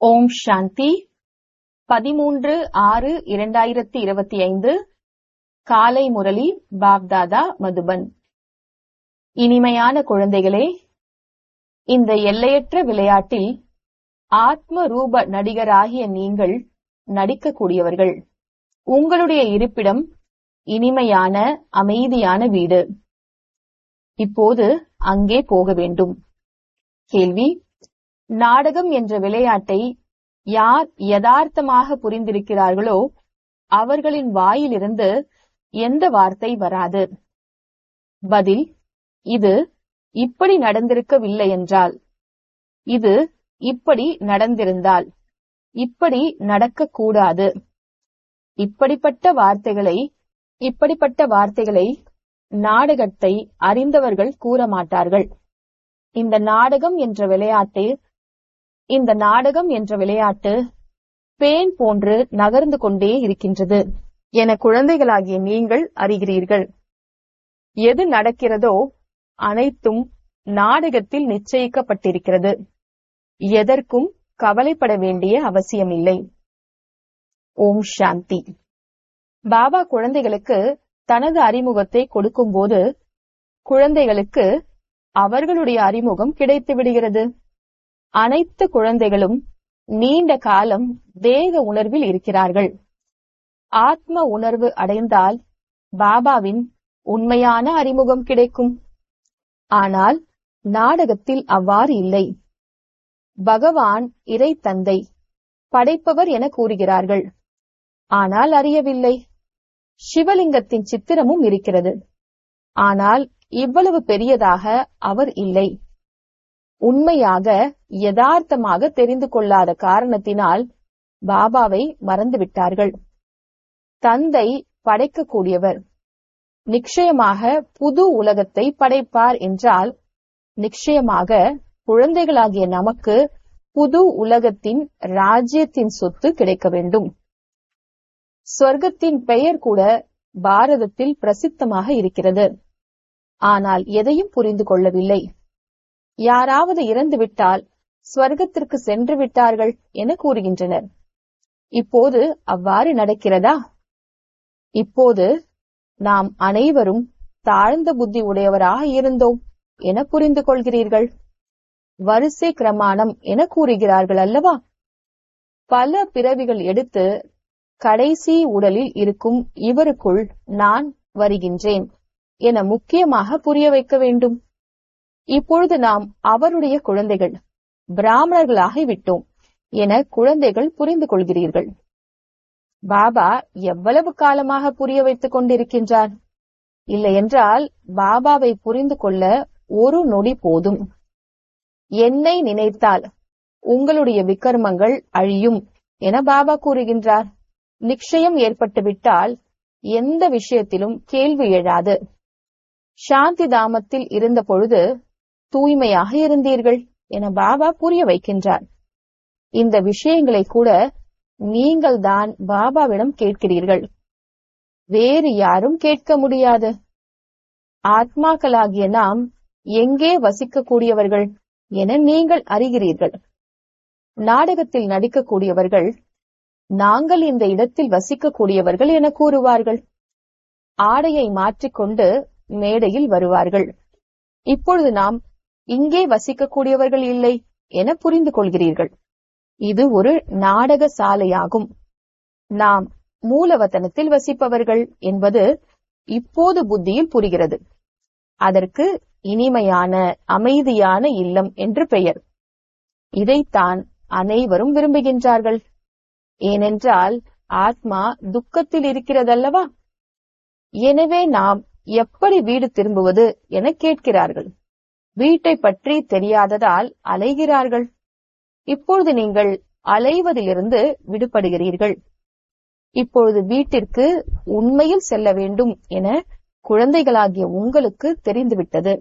ஓம் சாந்தி பதிமூன்று ஆறு இரண்டாயிரத்தி இருபத்தி ஐந்து காலை முரளி பாப்தாதா மதுபன் இனிமையான குழந்தைகளே இந்த எல்லையற்ற விளையாட்டில் ஆத்ம ரூப நடிகராகிய நீங்கள் நடிக்கக்கூடியவர்கள் உங்களுடைய இருப்பிடம் இனிமையான அமைதியான வீடு இப்போது அங்கே போக வேண்டும் கேள்வி நாடகம் என்ற விளையாட்டை யார் யதார்த்தமாக புரிந்திருக்கிறார்களோ அவர்களின் வாயிலிருந்து எந்த வார்த்தை வராது பதில் இது இப்படி நடந்திருக்கவில்லை என்றால் இது இப்படி நடந்திருந்தால் இப்படி நடக்கக்கூடாது இப்படிப்பட்ட வார்த்தைகளை இப்படிப்பட்ட வார்த்தைகளை நாடகத்தை அறிந்தவர்கள் கூற மாட்டார்கள் இந்த நாடகம் என்ற விளையாட்டு இந்த நாடகம் என்ற விளையாட்டு பேன் போன்று நகர்ந்து கொண்டே இருக்கின்றது என குழந்தைகளாகிய நீங்கள் அறிகிறீர்கள் எது நடக்கிறதோ அனைத்தும் நாடகத்தில் நிச்சயிக்கப்பட்டிருக்கிறது எதற்கும் கவலைப்பட வேண்டிய அவசியமில்லை ஓம் சாந்தி பாபா குழந்தைகளுக்கு தனது அறிமுகத்தை கொடுக்கும்போது குழந்தைகளுக்கு அவர்களுடைய அறிமுகம் கிடைத்து விடுகிறது அனைத்து குழந்தைகளும் நீண்ட காலம் தேக உணர்வில் இருக்கிறார்கள் ஆத்ம உணர்வு அடைந்தால் பாபாவின் உண்மையான அறிமுகம் கிடைக்கும் ஆனால் நாடகத்தில் அவ்வாறு இல்லை பகவான் இறை தந்தை படைப்பவர் என கூறுகிறார்கள் ஆனால் அறியவில்லை சிவலிங்கத்தின் சித்திரமும் இருக்கிறது ஆனால் இவ்வளவு பெரியதாக அவர் இல்லை உண்மையாக யதார்த்தமாக தெரிந்து கொள்ளாத காரணத்தினால் பாபாவை மறந்துவிட்டார்கள் தந்தை படைக்கக்கூடியவர் நிச்சயமாக புது உலகத்தை படைப்பார் என்றால் நிச்சயமாக குழந்தைகளாகிய நமக்கு புது உலகத்தின் ராஜ்யத்தின் சொத்து கிடைக்க வேண்டும் ஸ்வர்க்கத்தின் பெயர் கூட பாரதத்தில் பிரசித்தமாக இருக்கிறது ஆனால் எதையும் புரிந்து கொள்ளவில்லை யாராவது இறந்துவிட்டால் ஸ்வர்க்கத்திற்கு சென்று விட்டார்கள் என கூறுகின்றனர் இப்போது அவ்வாறு நடக்கிறதா இப்போது நாம் அனைவரும் தாழ்ந்த புத்தி உடையவராக இருந்தோம் என புரிந்து கொள்கிறீர்கள் வரிசை கிரமாணம் என கூறுகிறார்கள் அல்லவா பல பிறவிகள் எடுத்து கடைசி உடலில் இருக்கும் இவருக்குள் நான் வருகின்றேன் என முக்கியமாக புரிய வைக்க வேண்டும் இப்பொழுது நாம் அவருடைய குழந்தைகள் பிராமணர்களாகி விட்டோம் என குழந்தைகள் புரிந்து கொள்கிறீர்கள் பாபா எவ்வளவு காலமாக புரிய வைத்துக் கொண்டிருக்கின்றார் இல்லையென்றால் பாபாவை புரிந்து கொள்ள ஒரு நொடி போதும் என்னை நினைத்தால் உங்களுடைய விக்கர்மங்கள் அழியும் என பாபா கூறுகின்றார் நிச்சயம் ஏற்பட்டுவிட்டால் எந்த விஷயத்திலும் கேள்வி எழாது சாந்தி தாமத்தில் இருந்த பொழுது தூய்மையாக இருந்தீர்கள் என பாபா புரிய வைக்கின்றார் இந்த விஷயங்களை கூட நீங்கள் தான் பாபாவிடம் கேட்கிறீர்கள் வேறு யாரும் கேட்க முடியாது ஆத்மாக்களாகிய நாம் எங்கே வசிக்கக்கூடியவர்கள் என நீங்கள் அறிகிறீர்கள் நாடகத்தில் நடிக்கக்கூடியவர்கள் நாங்கள் இந்த இடத்தில் வசிக்கக்கூடியவர்கள் என கூறுவார்கள் ஆடையை மாற்றிக்கொண்டு மேடையில் வருவார்கள் இப்பொழுது நாம் இங்கே வசிக்கக்கூடியவர்கள் இல்லை என புரிந்து கொள்கிறீர்கள் இது ஒரு நாடக சாலையாகும் நாம் மூலவத்தனத்தில் வசிப்பவர்கள் என்பது இப்போது புத்தியில் புரிகிறது அதற்கு இனிமையான அமைதியான இல்லம் என்று பெயர் இதைத்தான் அனைவரும் விரும்புகின்றார்கள் ஏனென்றால் ஆத்மா துக்கத்தில் இருக்கிறதல்லவா எனவே நாம் எப்படி வீடு திரும்புவது என கேட்கிறார்கள் வீட்டை பற்றி தெரியாததால் அலைகிறார்கள் இப்பொழுது நீங்கள் அலைவதிலிருந்து விடுபடுகிறீர்கள் இப்பொழுது வீட்டிற்கு உண்மையில் செல்ல வேண்டும் என குழந்தைகளாகிய உங்களுக்கு தெரிந்துவிட்டது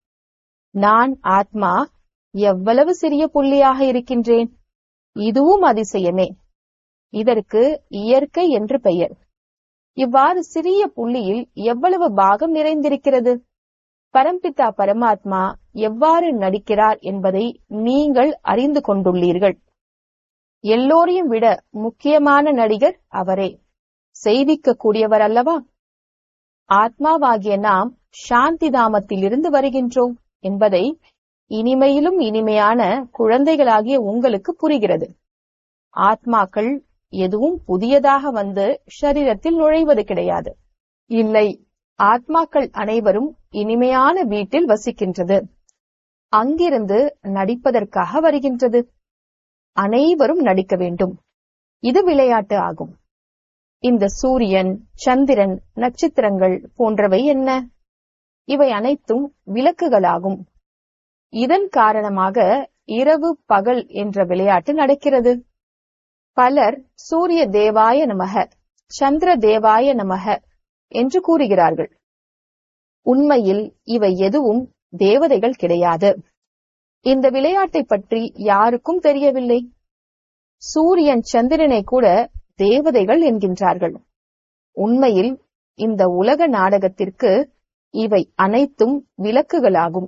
நான் ஆத்மா எவ்வளவு சிறிய புள்ளியாக இருக்கின்றேன் இதுவும் அதிசயமே இதற்கு இயற்கை என்று பெயர் இவ்வாறு சிறிய புள்ளியில் எவ்வளவு பாகம் நிறைந்திருக்கிறது பரம்பிதா பரமாத்மா எவ்வாறு நடிக்கிறார் என்பதை நீங்கள் அறிந்து கொண்டுள்ளீர்கள் எல்லோரையும் விட முக்கியமான நடிகர் அவரே செய்விக்க கூடியவர் அல்லவா ஆத்மாவாகிய நாம் சாந்தி தாமத்திலிருந்து வருகின்றோம் என்பதை இனிமையிலும் இனிமையான குழந்தைகளாகிய உங்களுக்கு புரிகிறது ஆத்மாக்கள் எதுவும் புதியதாக வந்து ஷரீரத்தில் நுழைவது கிடையாது இல்லை ஆத்மாக்கள் அனைவரும் இனிமையான வீட்டில் வசிக்கின்றது அங்கிருந்து நடிப்பதற்காக வருகின்றது அனைவரும் நடிக்க வேண்டும் இது விளையாட்டு ஆகும் இந்த சூரியன் சந்திரன் நட்சத்திரங்கள் போன்றவை என்ன இவை அனைத்தும் விளக்குகளாகும் இதன் காரணமாக இரவு பகல் என்ற விளையாட்டு நடக்கிறது பலர் சூரிய தேவாய நமக சந்திர தேவாய நமக என்று கூறுகிறார்கள் உண்மையில் இவை எதுவும் தேவதைகள் கிடையாது இந்த விளையாட்டை பற்றி யாருக்கும் தெரியவில்லை சூரியன் சந்திரனை கூட தேவதைகள் என்கின்றார்கள் உண்மையில் இந்த உலக நாடகத்திற்கு இவை அனைத்தும் விளக்குகளாகும்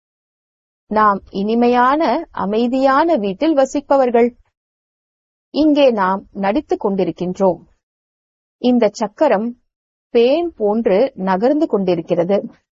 நாம் இனிமையான அமைதியான வீட்டில் வசிப்பவர்கள் இங்கே நாம் நடித்துக் கொண்டிருக்கின்றோம் இந்த சக்கரம் பேன் போன்று நகர்ந்து கொண்டிருக்கிறது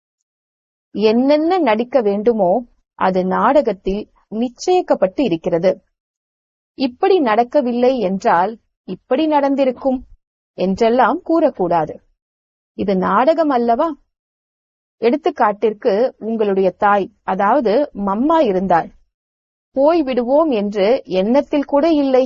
என்னென்ன நடிக்க வேண்டுமோ அது நாடகத்தில் நிச்சயிக்கப்பட்டு இருக்கிறது இப்படி நடக்கவில்லை என்றால் இப்படி நடந்திருக்கும் என்றெல்லாம் கூறக்கூடாது இது நாடகம் அல்லவா எடுத்துக்காட்டிற்கு உங்களுடைய தாய் அதாவது மம்மா இருந்தார் போய் விடுவோம் என்று எண்ணத்தில் கூட இல்லை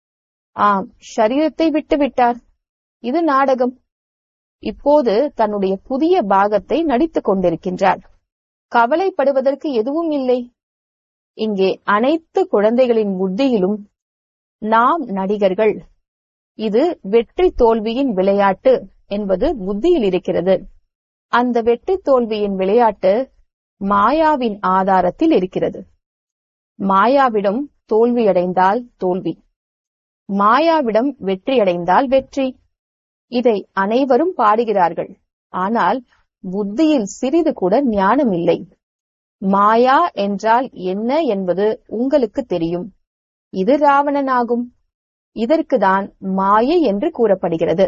ஆம் ஷரீரத்தை விட்டு விட்டார் இது நாடகம் இப்போது தன்னுடைய புதிய பாகத்தை நடித்துக் கொண்டிருக்கின்றார் கவலைப்படுவதற்கு எதுவும் இல்லை இங்கே அனைத்து குழந்தைகளின் புத்தியிலும் நாம் நடிகர்கள் இது வெற்றி தோல்வியின் விளையாட்டு என்பது புத்தியில் இருக்கிறது அந்த வெற்றி தோல்வியின் விளையாட்டு மாயாவின் ஆதாரத்தில் இருக்கிறது மாயாவிடம் தோல்வியடைந்தால் தோல்வி மாயாவிடம் வெற்றியடைந்தால் வெற்றி இதை அனைவரும் பாடுகிறார்கள் ஆனால் புத்தியில் சிறிது கூட ஞானம் இல்லை மாயா என்றால் என்ன என்பது உங்களுக்கு தெரியும் இது ராவணனாகும் இதற்குதான் மாயை என்று கூறப்படுகிறது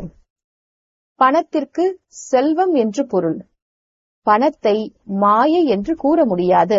பணத்திற்கு செல்வம் என்று பொருள் பணத்தை மாயை என்று கூற முடியாது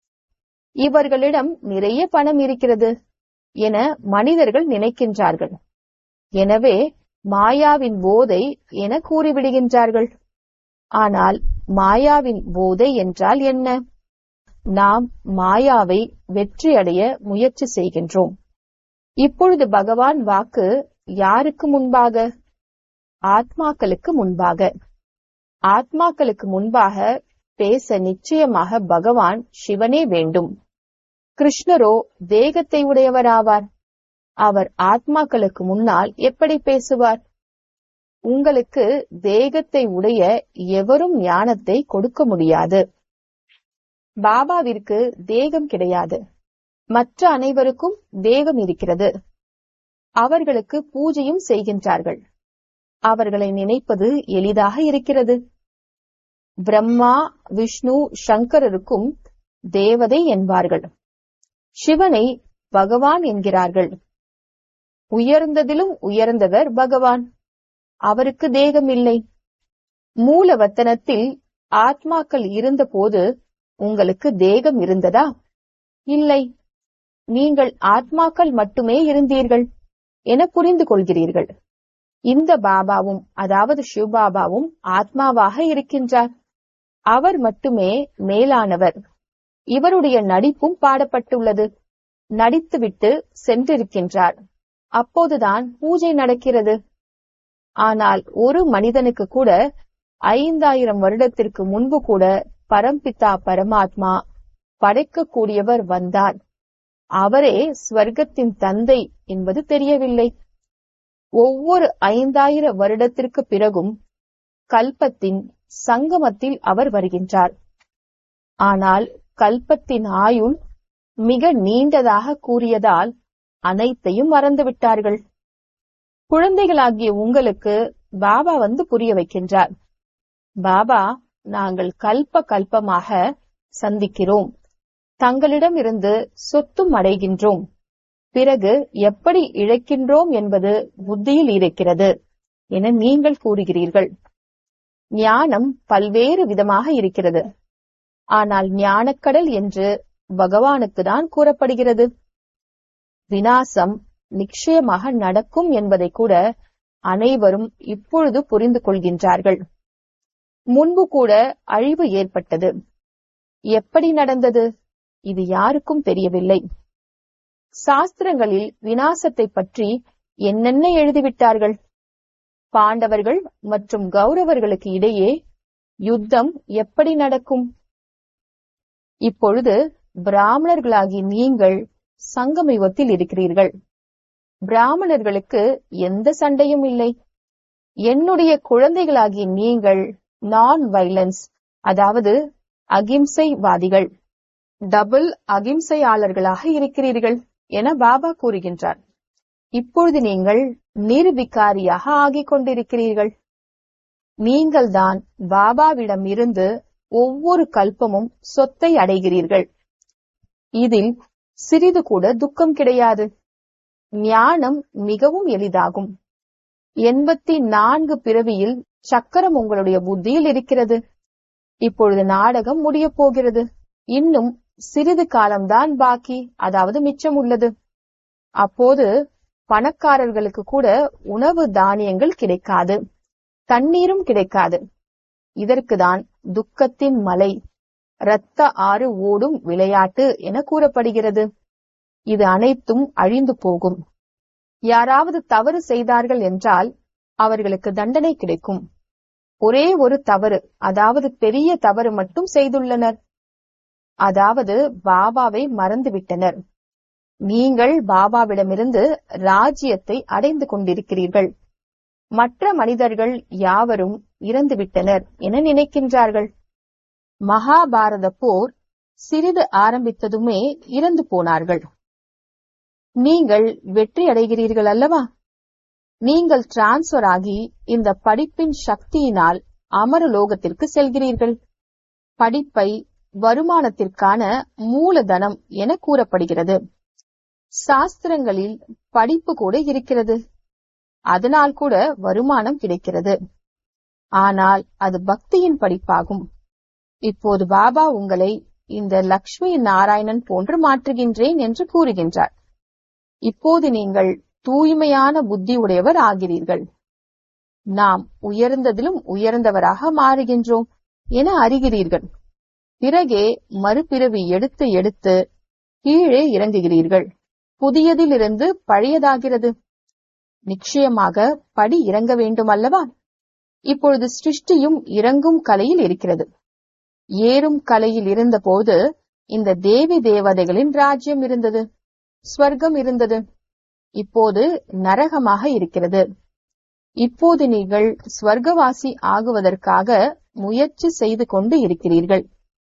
இவர்களிடம் நிறைய பணம் இருக்கிறது என மனிதர்கள் நினைக்கின்றார்கள் எனவே மாயாவின் போதை என கூறிவிடுகின்றார்கள் ஆனால் மாயாவின் போதை என்றால் என்ன நாம் மாயாவை வெற்றியடைய முயற்சி செய்கின்றோம் இப்பொழுது பகவான் வாக்கு யாருக்கு முன்பாக ஆத்மாக்களுக்கு முன்பாக ஆத்மாக்களுக்கு முன்பாக பேச நிச்சயமாக பகவான் சிவனே வேண்டும் கிருஷ்ணரோ தேகத்தை உடையவராவார் அவர் ஆத்மாக்களுக்கு முன்னால் எப்படி பேசுவார் உங்களுக்கு தேகத்தை உடைய எவரும் ஞானத்தை கொடுக்க முடியாது பாபாவிற்கு தேகம் கிடையாது மற்ற அனைவருக்கும் தேகம் இருக்கிறது அவர்களுக்கு பூஜையும் செய்கின்றார்கள் அவர்களை நினைப்பது எளிதாக இருக்கிறது பிரம்மா விஷ்ணு சங்கரருக்கும் தேவதை என்பார்கள் சிவனை பகவான் என்கிறார்கள் உயர்ந்ததிலும் உயர்ந்தவர் பகவான் அவருக்கு தேகம் இல்லை மூலவத்தனத்தில் ஆத்மாக்கள் இருந்தபோது உங்களுக்கு தேகம் இருந்ததா இல்லை நீங்கள் ஆத்மாக்கள் மட்டுமே இருந்தீர்கள் என புரிந்து கொள்கிறீர்கள் இந்த பாபாவும் அதாவது சிவபாபாவும் ஆத்மாவாக இருக்கின்றார் அவர் மட்டுமே மேலானவர் இவருடைய நடிப்பும் பாடப்பட்டுள்ளது நடித்துவிட்டு சென்றிருக்கின்றார் அப்போதுதான் பூஜை நடக்கிறது ஆனால் ஒரு மனிதனுக்கு கூட ஐந்தாயிரம் வருடத்திற்கு முன்பு கூட பரம்பிதா பரமாத்மா படைக்கக்கூடியவர் வந்தார் அவரே ஸ்வர்க்கத்தின் தந்தை என்பது தெரியவில்லை ஒவ்வொரு ஐந்தாயிரம் வருடத்திற்கு பிறகும் கல்பத்தின் சங்கமத்தில் அவர் வருகின்றார் ஆனால் கல்பத்தின் ஆயுள் மிக நீண்டதாக கூறியதால் அனைத்தையும் மறந்துவிட்டார்கள் குழந்தைகளாகிய உங்களுக்கு பாபா வந்து புரிய வைக்கின்றார் பாபா நாங்கள் கல்ப கல்பமாக சந்திக்கிறோம் தங்களிடம் இருந்து சொத்தும் அடைகின்றோம் பிறகு எப்படி இழைக்கின்றோம் என்பது புத்தியில் இருக்கிறது என நீங்கள் கூறுகிறீர்கள் ஞானம் பல்வேறு விதமாக இருக்கிறது ஆனால் ஞானக்கடல் என்று பகவானுக்கு தான் கூறப்படுகிறது வினாசம் நிச்சயமாக நடக்கும் என்பதை கூட அனைவரும் இப்பொழுது புரிந்து கொள்கின்றார்கள் முன்பு கூட அழிவு ஏற்பட்டது எப்படி நடந்தது இது யாருக்கும் தெரியவில்லை சாஸ்திரங்களில் வினாசத்தை பற்றி என்னென்ன எழுதிவிட்டார்கள் பாண்டவர்கள் மற்றும் கௌரவர்களுக்கு இடையே யுத்தம் எப்படி நடக்கும் இப்பொழுது பிராமணர்களாகி நீங்கள் சங்கம யுகத்தில் இருக்கிறீர்கள் பிராமணர்களுக்கு எந்த சண்டையும் இல்லை என்னுடைய குழந்தைகளாகி நீங்கள் நான் வைலன்ஸ் அதாவது அகிம்சைவாதிகள் டபுள் அகிம்சையாளர்களாக இருக்கிறீர்கள் என பாபா கூறுகின்றார் இப்பொழுது நீங்கள் நிர்விகாரியாக ஆகிக் கொண்டிருக்கிறீர்கள் நீங்கள்தான் பாபாவிடம் இருந்து ஒவ்வொரு கல்பமும் சொத்தை அடைகிறீர்கள் இதில் சிறிது கூட துக்கம் கிடையாது ஞானம் மிகவும் எளிதாகும் எண்பத்தி நான்கு பிறவியில் சக்கரம் உங்களுடைய புத்தியில் இருக்கிறது இப்பொழுது நாடகம் முடியப் போகிறது இன்னும் சிறிது காலம்தான் பாக்கி அதாவது மிச்சம் உள்ளது அப்போது பணக்காரர்களுக்கு கூட உணவு தானியங்கள் கிடைக்காது தண்ணீரும் கிடைக்காது இதற்குதான் துக்கத்தின் மலை இரத்த ஆறு ஓடும் விளையாட்டு என கூறப்படுகிறது இது அனைத்தும் அழிந்து போகும் யாராவது தவறு செய்தார்கள் என்றால் அவர்களுக்கு தண்டனை கிடைக்கும் ஒரே ஒரு தவறு அதாவது பெரிய தவறு மட்டும் செய்துள்ளனர் அதாவது பாபாவை மறந்துவிட்டனர் நீங்கள் பாபாவிடமிருந்து ராஜ்யத்தை அடைந்து கொண்டிருக்கிறீர்கள் மற்ற மனிதர்கள் யாவரும் இறந்துவிட்டனர் என நினைக்கின்றார்கள் மகாபாரத போர் சிறிது ஆரம்பித்ததுமே இறந்து போனார்கள் நீங்கள் வெற்றி அடைகிறீர்கள் அல்லவா நீங்கள் டிரான்ஸ்பர் ஆகி இந்த படிப்பின் சக்தியினால் அமரலோகத்திற்கு செல்கிறீர்கள் படிப்பை வருமானத்திற்கான மூலதனம் என கூறப்படுகிறது சாஸ்திரங்களில் படிப்பு கூட இருக்கிறது அதனால் கூட வருமானம் கிடைக்கிறது ஆனால் அது பக்தியின் படிப்பாகும் இப்போது பாபா உங்களை இந்த லக்ஷ்மி நாராயணன் போன்று மாற்றுகின்றேன் என்று கூறுகின்றார் இப்போது நீங்கள் தூய்மையான புத்தி உடையவர் ஆகிறீர்கள் நாம் உயர்ந்ததிலும் உயர்ந்தவராக மாறுகின்றோம் என அறிகிறீர்கள் பிறகே மறுபிறவி எடுத்து எடுத்து கீழே இறங்குகிறீர்கள் புதியதிலிருந்து பழையதாகிறது நிச்சயமாக படி இறங்க வேண்டும் அல்லவா இப்பொழுது சிருஷ்டியும் இறங்கும் கலையில் இருக்கிறது ஏறும் கலையில் இருந்தபோது இந்த தேவி தேவதைகளின் ராஜ்யம் இருந்தது ஸ்வர்க்கம் இருந்தது இப்போது நரகமாக இருக்கிறது இப்போது நீங்கள் ஸ்வர்க்கவாசி ஆகுவதற்காக முயற்சி செய்து கொண்டு இருக்கிறீர்கள்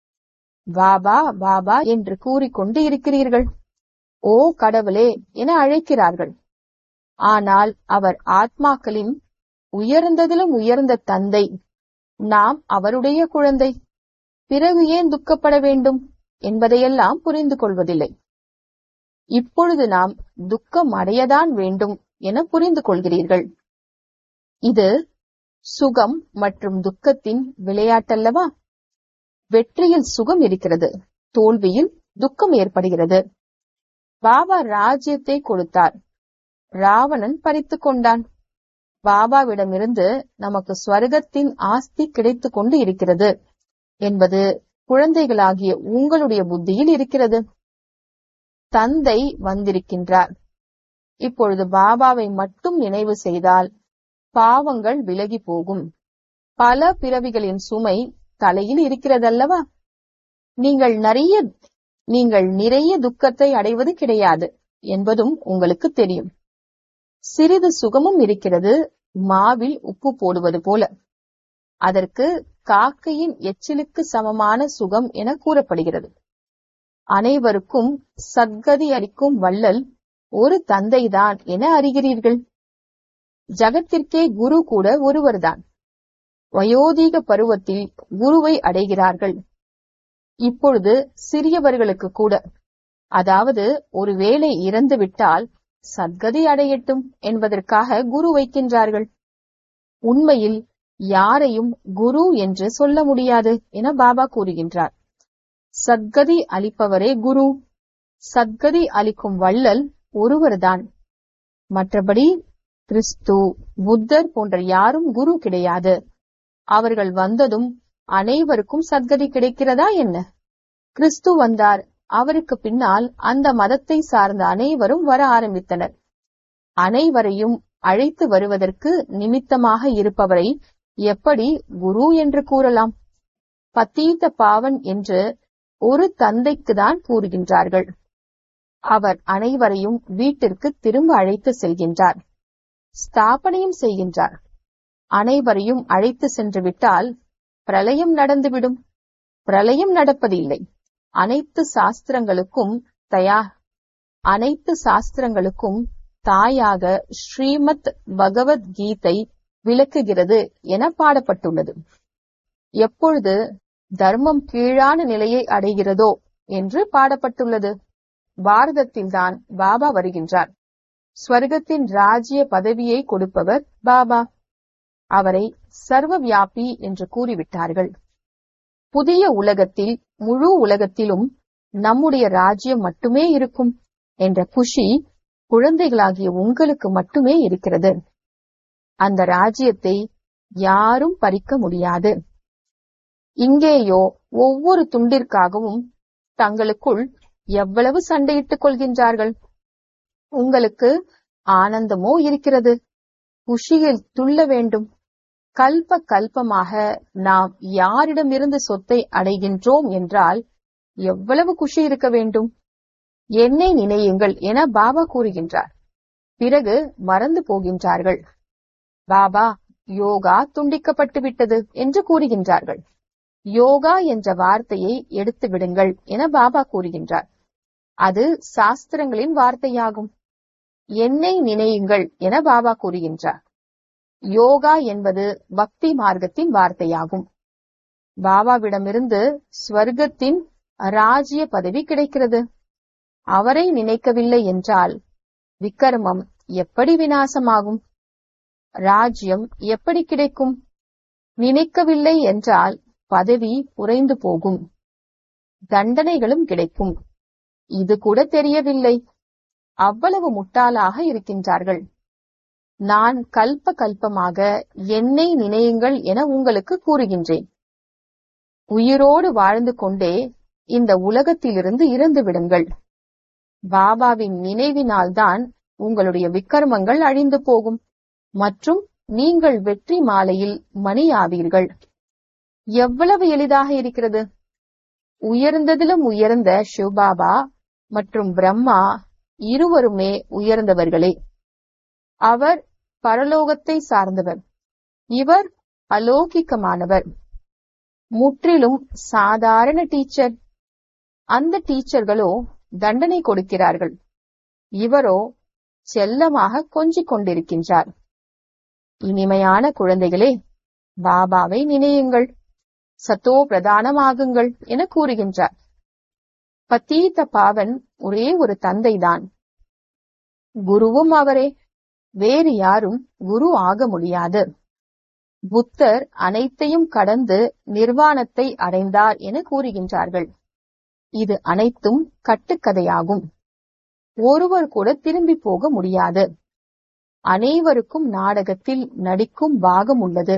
பாபா பாபா என்று கூறிக்கொண்டு இருக்கிறீர்கள் ஓ கடவுளே என அழைக்கிறார்கள் ஆனால் அவர் ஆத்மாக்களின் உயர்ந்ததிலும் உயர்ந்த தந்தை நாம் அவருடைய குழந்தை பிறகு ஏன் துக்கப்பட வேண்டும் என்பதையெல்லாம் புரிந்து கொள்வதில்லை இப்பொழுது நாம் துக்கம் அடையதான் வேண்டும் என புரிந்து கொள்கிறீர்கள் இது சுகம் மற்றும் துக்கத்தின் விளையாட்டல்லவா வெற்றியில் சுகம் இருக்கிறது தோல்வியில் துக்கம் ஏற்படுகிறது பாபா ராஜ்யத்தை கொடுத்தார் ராவணன் பறித்துக் கொண்டான் பாபாவிடமிருந்து நமக்கு ஸ்வர்க்கத்தின் ஆஸ்தி கிடைத்துக் கொண்டு இருக்கிறது என்பது குழந்தைகளாகிய உங்களுடைய புத்தியில் இருக்கிறது தந்தை வந்திருக்கின்றார் இப்பொழுது பாபாவை மட்டும் நினைவு செய்தால் பாவங்கள் விலகி போகும் பல பிறவிகளின் சுமை தலையில் இருக்கிறதல்லவா நீங்கள் நிறைய நீங்கள் நிறைய துக்கத்தை அடைவது கிடையாது என்பதும் உங்களுக்கு தெரியும் சிறிது சுகமும் இருக்கிறது மாவில் உப்பு போடுவது போல அதற்கு காக்கையின் எச்சிலுக்கு சமமான சுகம் என கூறப்படுகிறது அனைவருக்கும் சத்கதி அளிக்கும் வள்ளல் ஒரு தந்தைதான் என அறிகிறீர்கள் ஜகத்திற்கே குரு கூட ஒருவர்தான் வயோதீக பருவத்தில் குருவை அடைகிறார்கள் இப்பொழுது சிறியவர்களுக்கு கூட அதாவது ஒருவேளை இறந்துவிட்டால் சத்கதி அடையட்டும் என்பதற்காக குரு வைக்கின்றார்கள் உண்மையில் யாரையும் குரு என்று சொல்ல முடியாது என பாபா கூறுகின்றார் சத்கதி அளிப்பவரே குரு சத்கதி அளிக்கும் வள்ளல் ஒருவர்தான் மற்றபடி கிறிஸ்து புத்தர் போன்ற யாரும் குரு கிடையாது அவர்கள் வந்ததும் அனைவருக்கும் சத்கதி கிடைக்கிறதா என்ன கிறிஸ்து வந்தார் அவருக்கு பின்னால் அந்த மதத்தை சார்ந்த அனைவரும் வர ஆரம்பித்தனர் அனைவரையும் அழைத்து வருவதற்கு நிமித்தமாக இருப்பவரை எப்படி குரு என்று கூறலாம் பத்தீத்த பாவன் என்று ஒரு தந்தைக்கு தான் கூறுகின்றார்கள் அவர் அனைவரையும் வீட்டிற்கு திரும்ப அழைத்து செல்கின்றார் ஸ்தாபனையும் செய்கின்றார் அனைவரையும் அழைத்து சென்று விட்டால் பிரளயம் நடந்துவிடும் பிரளயம் நடப்பதில்லை அனைத்து சாஸ்திரங்களுக்கும் தயா அனைத்து சாஸ்திரங்களுக்கும் தாயாக ஸ்ரீமத் பகவத்கீதை விளக்குகிறது என பாடப்பட்டுள்ளது எப்பொழுது தர்மம் கீழான நிலையை அடைகிறதோ என்று பாடப்பட்டுள்ளது பாரதத்தில்தான் பாபா வருகின்றார் ஸ்வர்க்கத்தின் ராஜ்ய பதவியை கொடுப்பவர் பாபா அவரை சர்வ வியாபி என்று கூறிவிட்டார்கள் புதிய உலகத்தில் முழு உலகத்திலும் நம்முடைய ராஜ்யம் மட்டுமே இருக்கும் என்ற குஷி குழந்தைகளாகிய உங்களுக்கு மட்டுமே இருக்கிறது அந்த ராஜ்யத்தை யாரும் பறிக்க முடியாது இங்கேயோ ஒவ்வொரு துண்டிற்காகவும் தங்களுக்குள் எவ்வளவு சண்டையிட்டுக் கொள்கின்றார்கள் உங்களுக்கு ஆனந்தமோ இருக்கிறது குஷியில் துள்ள வேண்டும் கல்ப கல்பமாக நாம் யாரிடமிருந்து சொத்தை அடைகின்றோம் என்றால் எவ்வளவு குஷி இருக்க வேண்டும் என்னை நினையுங்கள் என பாபா கூறுகின்றார் பிறகு மறந்து போகின்றார்கள் பாபா யோகா துண்டிக்கப்பட்டு விட்டது என்று கூறுகின்றார்கள் யோகா என்ற வார்த்தையை எடுத்து விடுங்கள் என பாபா கூறுகின்றார் அது சாஸ்திரங்களின் வார்த்தையாகும் என்னை நினையுங்கள் என பாபா கூறுகின்றார் யோகா என்பது பக்தி மார்க்கத்தின் வார்த்தையாகும் பாபாவிடமிருந்து ஸ்வர்க்கத்தின் ராஜ்ய பதவி கிடைக்கிறது அவரை நினைக்கவில்லை என்றால் விக்கர்மம் எப்படி வினாசமாகும் ராஜ்யம் எப்படி கிடைக்கும் நினைக்கவில்லை என்றால் பதவி குறைந்து போகும் தண்டனைகளும் கிடைக்கும் இது கூட தெரியவில்லை அவ்வளவு முட்டாளாக இருக்கின்றார்கள் நான் கல்ப கல்பமாக என்னை நினையுங்கள் என உங்களுக்கு கூறுகின்றேன் உயிரோடு வாழ்ந்து கொண்டே இந்த உலகத்திலிருந்து இறந்து விடுங்கள் பாபாவின் நினைவினால்தான் உங்களுடைய விக்கர்மங்கள் அழிந்து போகும் மற்றும் நீங்கள் வெற்றி மாலையில் மணியாவீர்கள் எவ்வளவு எளிதாக இருக்கிறது உயர்ந்ததிலும் உயர்ந்த சிவபாபா மற்றும் பிரம்மா இருவருமே உயர்ந்தவர்களே அவர் பரலோகத்தை சார்ந்தவர் இவர் அலௌகிக்கமானவர் முற்றிலும் சாதாரண டீச்சர் அந்த டீச்சர்களோ தண்டனை கொடுக்கிறார்கள் இவரோ செல்லமாக கொஞ்சிக் கொண்டிருக்கின்றார் இனிமையான குழந்தைகளே பாபாவை நினையுங்கள் சத்தோ பிரதானமாகுங்கள் என கூறுகின்றார் பத்தீத்த பாவன் ஒரே ஒரு தந்தைதான் குருவும் அவரே வேறு யாரும் குரு ஆக முடியாது புத்தர் அனைத்தையும் கடந்து நிர்வாணத்தை அடைந்தார் என கூறுகின்றார்கள் இது அனைத்தும் கட்டுக்கதையாகும் ஒருவர் கூட திரும்பி போக முடியாது அனைவருக்கும் நாடகத்தில் நடிக்கும் பாகம் உள்ளது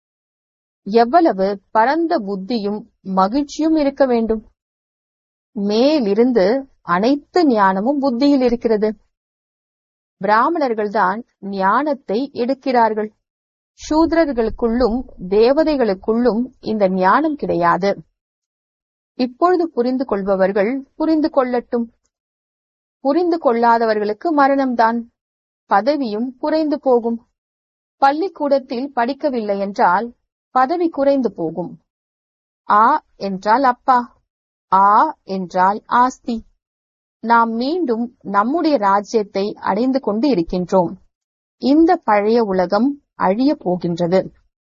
எவ்வளவு பரந்த புத்தியும் மகிழ்ச்சியும் இருக்க வேண்டும் மேலிருந்து அனைத்து ஞானமும் புத்தியில் இருக்கிறது பிராமணர்கள்தான் ஞானத்தை எடுக்கிறார்கள் சூத்ரர்களுக்குள்ளும் தேவதைகளுக்குள்ளும் இந்த ஞானம் கிடையாது இப்பொழுது புரிந்து கொள்பவர்கள் புரிந்து கொள்ளட்டும் புரிந்து கொள்ளாதவர்களுக்கு மரணம்தான் பதவியும் குறைந்து போகும் பள்ளிக்கூடத்தில் படிக்கவில்லை என்றால் பதவி குறைந்து போகும் ஆ என்றால் அப்பா ஆ என்றால் ஆஸ்தி நாம் மீண்டும் நம்முடைய ராஜ்யத்தை அடைந்து கொண்டு இருக்கின்றோம் இந்த பழைய உலகம் அழிய போகின்றது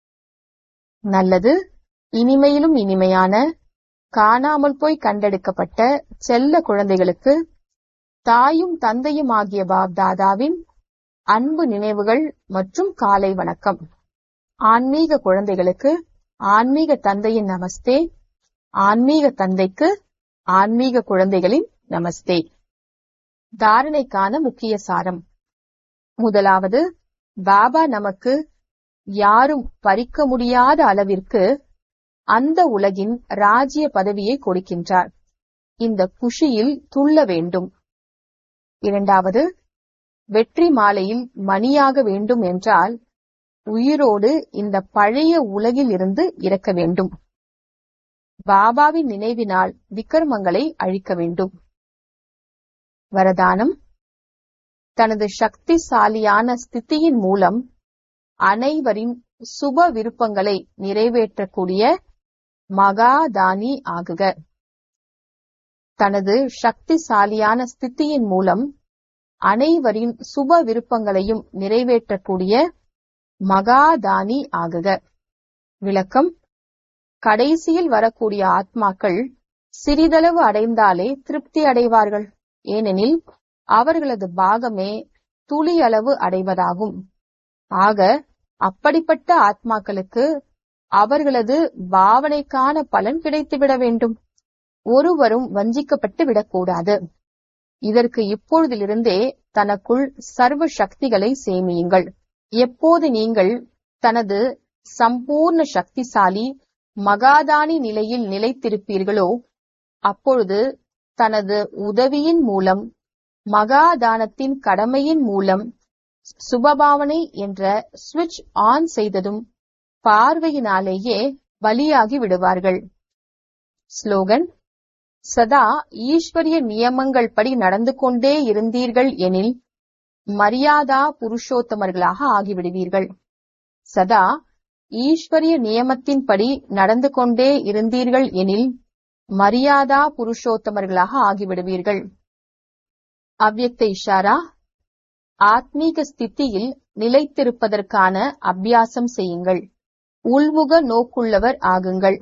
நல்லது இனிமையிலும் இனிமையான காணாமல் போய் கண்டெடுக்கப்பட்ட செல்ல குழந்தைகளுக்கு தாயும் தந்தையும் ஆகிய பாப்தாதாவின் அன்பு நினைவுகள் மற்றும் காலை வணக்கம் ஆன்மீக குழந்தைகளுக்கு ஆன்மீக தந்தையின் நமஸ்தே ஆன்மீக தந்தைக்கு ஆன்மீக குழந்தைகளின் நமஸ்தே தாரணைக்கான முக்கிய சாரம் முதலாவது பாபா நமக்கு யாரும் பறிக்க முடியாத அளவிற்கு அந்த உலகின் ராஜ்ய பதவியை கொடுக்கின்றார் இந்த குஷியில் துள்ள வேண்டும் இரண்டாவது வெற்றி மாலையில் மணியாக வேண்டும் என்றால் உயிரோடு இந்த பழைய உலகில் இருந்து இறக்க வேண்டும் பாபாவின் நினைவினால் விக்ரமங்களை அழிக்க வேண்டும் வரதானம் தனது சக்திசாலியான ஸ்திதியின் மூலம் அனைவரின் சுப விருப்பங்களை நிறைவேற்றக்கூடிய மகாதானி ஆகுக தனது சக்திசாலியான ஸ்திதியின் மூலம் அனைவரின் சுப விருப்பங்களையும் நிறைவேற்றக்கூடிய மகாதானி ஆகுக விளக்கம் கடைசியில் வரக்கூடிய ஆத்மாக்கள் சிறிதளவு அடைந்தாலே திருப்தி அடைவார்கள் ஏனெனில் அவர்களது பாகமே துளியளவு அடைவதாகும் ஆக அப்படிப்பட்ட ஆத்மாக்களுக்கு அவர்களது பாவனைக்கான பலன் கிடைத்துவிட வேண்டும் ஒருவரும் வஞ்சிக்கப்பட்டு விடக்கூடாது இதற்கு இப்பொழுதிலிருந்தே தனக்குள் சர்வ சக்திகளை சேமியுங்கள் எப்போது நீங்கள் தனது சம்பூர்ண சக்திசாலி மகாதானி நிலையில் நிலைத்திருப்பீர்களோ அப்பொழுது தனது உதவியின் மூலம் மகாதானத்தின் கடமையின் மூலம் சுபபாவனை என்ற சுவிட்ச் ஆன் செய்ததும் பார்வையினாலேயே பலியாகி விடுவார்கள் ஸ்லோகன் சதா ஈஸ்வரிய நியமங்கள் படி நடந்து கொண்டே இருந்தீர்கள் எனில் மரியாதா புருஷோத்தமர்களாக ஆகிவிடுவீர்கள் சதா ஈஸ்வரிய நியமத்தின்படி நடந்து கொண்டே இருந்தீர்கள் எனில் மரியாதா புருஷோத்தமர்களாக ஆகிவிடுவீர்கள் அவ்யக்த இஷாரா ஆத்மீக ஸ்திதியில் நிலைத்திருப்பதற்கான அபியாசம் செய்யுங்கள் உள்முக நோக்குள்ளவர் ஆகுங்கள்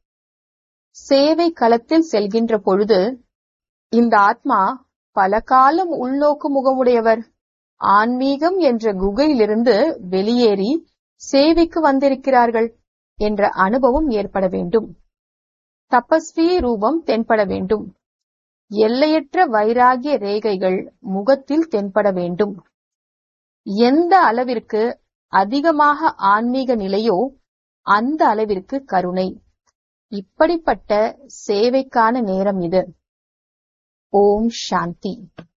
சேவை களத்தில் செல்கின்ற பொழுது இந்த ஆத்மா பல காலம் உள்நோக்கு முகமுடையவர் ஆன்மீகம் என்ற குகையிலிருந்து வெளியேறி சேவைக்கு வந்திருக்கிறார்கள் என்ற அனுபவம் ஏற்பட வேண்டும் தபஸ்வி ரூபம் தென்பட வேண்டும் எல்லையற்ற வைராகிய ரேகைகள் முகத்தில் தென்பட வேண்டும் எந்த அளவிற்கு அதிகமாக ஆன்மீக நிலையோ அந்த அளவிற்கு கருணை இப்படிப்பட்ட சேவைக்கான நேரம் இது ஓம் சாந்தி